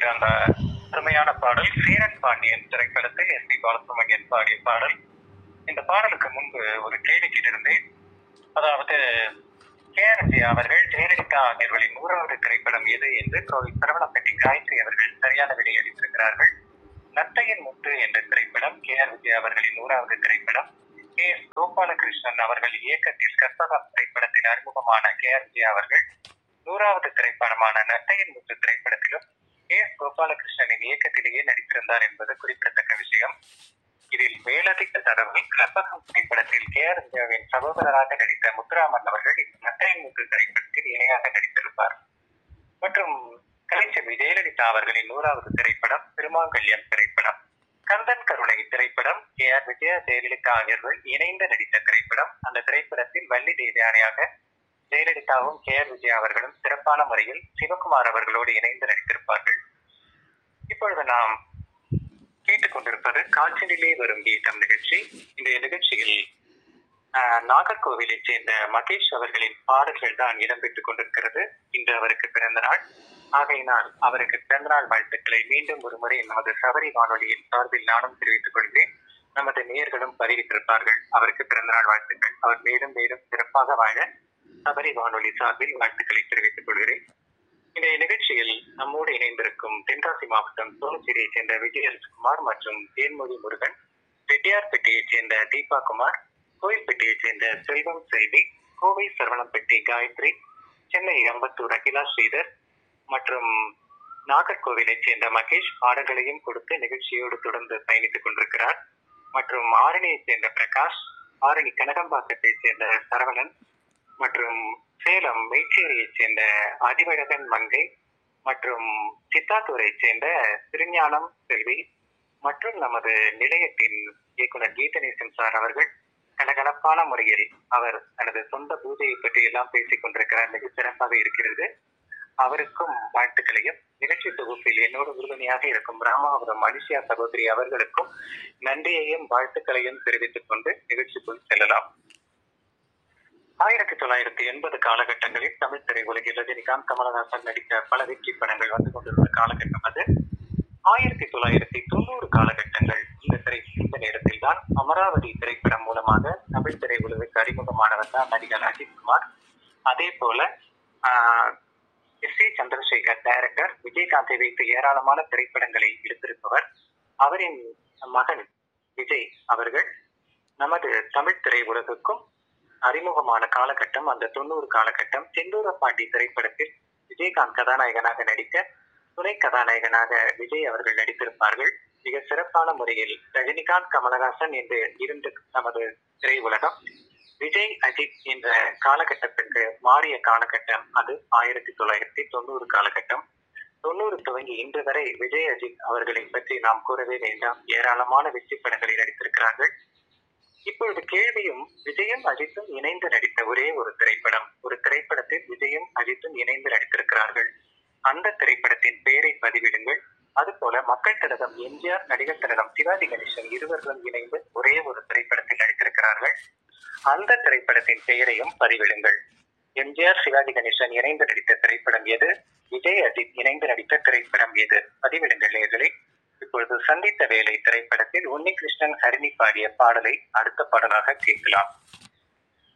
அந்த அருமையான பாடல் சீரன் பாண்டியன் திரைப்படத்தில் எஸ் பி பாலசுப்ரமணியன் பாடிய பாடல் இந்த பாடலுக்கு முன்பு ஒரு கேள்வி கேட்டிருந்தேன் அதாவது கேஆர்ஜி அவர்கள் ஜெயலலிதா அவர்களின் நூறாவது திரைப்படம் எது என்று கோவில் சரவணப்பட்டி காயத்ரி அவர்கள் சரியான விடை அளித்திருக்கிறார்கள் நத்தையின் முத்து என்ற திரைப்படம் கே ஆர் விஜய் அவர்களின் நூறாவது திரைப்படம் கே எஸ் கோபாலகிருஷ்ணன் அவர்கள் இயக்கத்தில் கற்பகம் திரைப்படத்தில் அறிமுகமான கே ஆர் விஜய் அவர்கள் நூறாவது திரைப்படமான நத்தையின் முத்து திரைப்படத்திலும் கே எஸ் கோபாலகிருஷ்ணனின் இயக்கத்திலேயே நடித்திருந்தார் என்பது குறிப்பிடத்தக்க விஷயம் இதில் மேலதிக தடவை கற்பகம் திரைப்படத்தில் கே ஆர் விஜயாவின் சகோதரராக நடித்த முத்துராமன் அவர்கள் இந்த நத்தையின் முத்து திரைப்படத்தில் இணையாக நடித்திருப்பார் மற்றும் கலைச்செல்வி ஜெயலலிதா அவர்களின் நூறாவது திரைப்படம் திருமாங்கல்யம் திரைப்படம் கந்தன் கருணை திரைப்படம் கே ஆர் விஜயா ஜெயலலிதா ஆகியோர்கள் இணைந்து நடித்த திரைப்படம் அந்த திரைப்படத்தில் வள்ளி தேவியானையாக ஜெயலலிதாவும் கே ஆர் விஜயா அவர்களும் சிறப்பான முறையில் சிவகுமார் அவர்களோடு இணைந்து நடித்திருப்பார்கள் இப்பொழுது நாம் கேட்டுக்கொண்டிருப்பது காற்றினிலே வரும் கீதம் நிகழ்ச்சி இந்த நிகழ்ச்சியில் ஆஹ், நாகர்கோவிலைச் சேர்ந்த மகேஷ் அவர்களின் பாடல்கள் தான் இடம்பெற்றுக் கொண்டிருக்கிறது இன்று அவருக்கு பிறந்த நாள் ஆகையினால் அவருக்கு பிறந்தநாள் வாழ்த்துக்களை மீண்டும் ஒரு முறை நமது சபரி வானொலியின் சார்பில் நானும் தெரிவித்துக் கொள்கிறேன் நமது நேயர்களும் பதிவிட்டிருப்பார்கள் அவருக்கு பிறந்தநாள் வாழ்த்துக்கள் அவர் மேலும் மேலும் சிறப்பாக வாழ சபரி வானொலி சார்பில் வாழ்த்துக்களை தெரிவித்துக் கொள்கிறேன் இந்த நிகழ்ச்சியில் நம்மோடு இணைந்திருக்கும் தென்காசி மாவட்டம் சோனச்சேரியைச் சேர்ந்த விஜயரசகுமார் மற்றும் தேன்மொழி முருகன் ரெட்டியார்பேட்டையைச் சேர்ந்த தீபா குமார் கோயில்பேட்டையைச் சேர்ந்த செல்வம் செல்வி கோவை சரவணம்பேட்டை காயத்ரி சென்னை அம்பத்தூர் அகிலா ஸ்ரீதர் மற்றும் நாகர்கோவிலைச் சேர்ந்த மகேஷ் பாடல்களையும் கொடுத்து நிகழ்ச்சியோடு தொடர்ந்து பயணித்துக் கொண்டிருக்கிறார் மற்றும் ஆரணியைச் சேர்ந்த பிரகாஷ் ஆரணி கனகம்பாக்கத்தைச் சேர்ந்த சரவணன் மற்றும் சேலம் மேச்சேரியைச் சேர்ந்த அதிவழகன் மங்கை மற்றும் சித்தாத்தூரைச் சேர்ந்த திருஞானம் செல்வி மற்றும் நமது நிலையத்தின் இயக்குனர் கீதநேசன் சார் அவர்கள் கலகலப்பான முறையில் அவர் தனது சொந்த பூஜையை பற்றி எல்லாம் பேசிக் கொண்டிருக்கிறார் மிக சிறப்பாக இருக்கிறது அவருக்கும் வாழ்த்துக்களையும் நிகழ்ச்சி தொகுப்பில் என்னோடு உறுதுணையாக இருக்கும் ராமாபுரம் அனிஷியா சகோதரி அவர்களுக்கும் நன்றியையும் வாழ்த்துக்களையும் தெரிவித்துக் கொண்டு நிகழ்ச்சிக்குள் செல்லலாம் ஆயிரத்தி தொள்ளாயிரத்தி எண்பது காலகட்டங்களில் தமிழ் திரையுலகில் ரஜினிகாந்த் கமலஹாசன் நடித்த பல வெற்றி படங்கள் வந்து கொண்டிருந்த காலகட்டம் அது ஆயிரத்தி தொள்ளாயிரத்தி தொண்ணூறு காலகட்டங்கள் இந்த திரை இந்த நேரத்தில் தான் அமராவதி திரைப்படம் மூலமாக தமிழ் திரையுலகுக்கு அறிமுகமானவர் தான் நடிகர் அஜித் குமார் அதே போல ஆஹ், எஸ் ஏ சந்திரசேகர் டைரக்டர் விஜயகாந்தை வைத்து ஏராளமான திரைப்படங்களை எடுத்திருப்பவர் அவரின் மகன் விஜய் அவர்கள் நமது தமிழ் திரையுலகுக்கும் அறிமுகமான காலகட்டம் அந்த தொண்ணூறு காலகட்டம் செந்தூர பாண்டி திரைப்படத்தில் விஜயகாந்த் கதாநாயகனாக நடிக்க துணை கதாநாயகனாக விஜய் அவர்கள் நடித்திருப்பார்கள் மிக சிறப்பான முறையில் ரஜினிகாந்த் கமலஹாசன் என்று இருந்து நமது திரையுலகம் விஜய் அஜித் என்ற காலகட்டத்திற்கு மாறிய காலகட்டம் அது ஆயிரத்தி தொள்ளாயிரத்தி தொண்ணூறு காலகட்டம் தொண்ணூறு துவங்கி இன்று வரை விஜய் அஜித் அவர்களை பற்றி நாம் கூறவே வேண்டாம் ஏராளமான வெற்றி படங்களில் நடித்திருக்கிறார்கள் இப்பொழுது கேள்வியும் விஜயும் அஜித்தும் இணைந்து நடித்த ஒரே ஒரு திரைப்படம் ஒரு திரைப்படத்தில் விஜயும் அஜித்தும் இணைந்து நடித்திருக்கிறார்கள் அந்த திரைப்படத்தின் பெயரை பதிவிடுங்கள் அதுபோல மக்கள் திலகம் எம்ஜிஆர் நடிகர் திலகம் சிவாஜி கணேசன் இருவர்களும் இணைந்து ஒரே ஒரு திரைப்படத்தில் நடித்திருக்கிறார்கள் அந்த திரைப்படத்தின் பெயரையும் பதிவிடுங்கள் எம்ஜிஆர் சிவாஜி கணேசன் இணைந்து நடித்த திரைப்படம் எது விஜய் அஜித் இணைந்து நடித்த திரைப்படம் எது பதிவிடுங்கள் நேர்களே இப்பொழுது சந்தித்த வேலை திரைப்படத்தில் உன்னிகிருஷ்ணன் ஹரிணி பாடிய பாடலை அடுத்த பாடலாக கேட்கலாம்